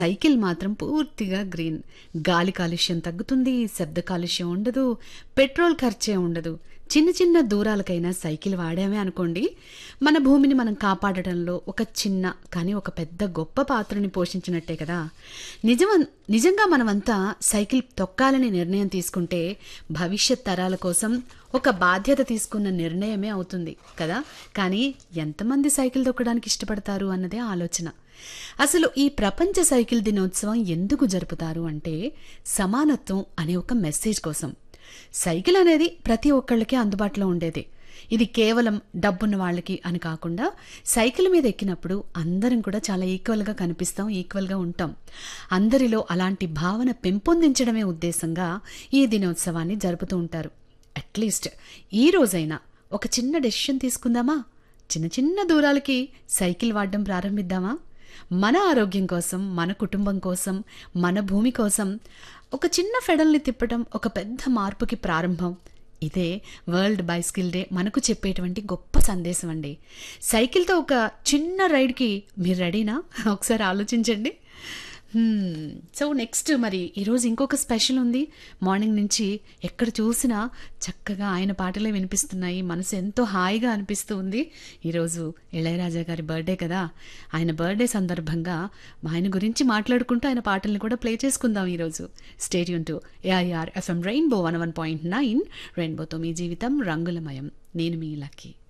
cycle మాత్రం పూర్తిగా green గాలి కాలుష్యం తగ్గుతుంది శబ్ద కాలుష్యం ఉండదు పెట్రోల్ ఖర్చే ఉండదు చిన్న చిన్న దూరాలకైనా సైకిల్ వాడామే అనుకోండి మన భూమిని మనం కాపాడటంలో ఒక చిన్న కానీ ఒక పెద్ద గొప్ప పాత్రని పోషించినట్టే కదా నిజమ నిజంగా మనమంతా సైకిల్ తొక్కాలని నిర్ణయం తీసుకుంటే భవిష్యత్ తరాల కోసం ఒక బాధ్యత తీసుకున్న నిర్ణయమే అవుతుంది కదా కానీ ఎంతమంది సైకిల్ తొక్కడానికి ఇష్టపడతారు అన్నదే ఆలోచన అసలు ఈ ప్రపంచ సైకిల్ దినోత్సవం ఎందుకు జరుపుతారు అంటే సమానత్వం అనే ఒక మెసేజ్ కోసం సైకిల్ అనేది ప్రతి ఒక్కళ్ళకి అందుబాటులో ఉండేది ఇది కేవలం డబ్బున్న వాళ్ళకి అని కాకుండా సైకిల్ మీద ఎక్కినప్పుడు అందరం కూడా చాలా ఈక్వల్గా కనిపిస్తాం ఈక్వల్గా ఉంటాం అందరిలో అలాంటి భావన పెంపొందించడమే ఉద్దేశంగా ఈ దినోత్సవాన్ని జరుపుతూ ఉంటారు అట్లీస్ట్ ఈ రోజైనా ఒక చిన్న డెసిషన్ తీసుకుందామా చిన్న చిన్న దూరాలకి సైకిల్ వాడడం ప్రారంభిద్దామా మన ఆరోగ్యం కోసం మన కుటుంబం కోసం మన భూమి కోసం ఒక చిన్న ఫెడల్ని తిప్పటం ఒక పెద్ద మార్పుకి ప్రారంభం ఇదే వరల్డ్ బైస్కిల్ డే మనకు చెప్పేటువంటి గొప్ప సందేశం అండి సైకిల్తో ఒక చిన్న రైడ్కి మీరు రెడీనా ఒకసారి ఆలోచించండి సో నెక్స్ట్ మరి ఈరోజు ఇంకొక స్పెషల్ ఉంది మార్నింగ్ నుంచి ఎక్కడ చూసినా చక్కగా ఆయన పాటలే వినిపిస్తున్నాయి మనసు ఎంతో హాయిగా అనిపిస్తూ ఉంది ఈరోజు ఇళయరాజా గారి బర్త్డే కదా ఆయన బర్త్డే సందర్భంగా ఆయన గురించి మాట్లాడుకుంటూ ఆయన పాటల్ని కూడా ప్లే చేసుకుందాం ఈరోజు stadium to AIR FM rainbow one one point nine రెయిన్బోతో మీ జీవితం రంగులమయం నేను మీ లక్కీ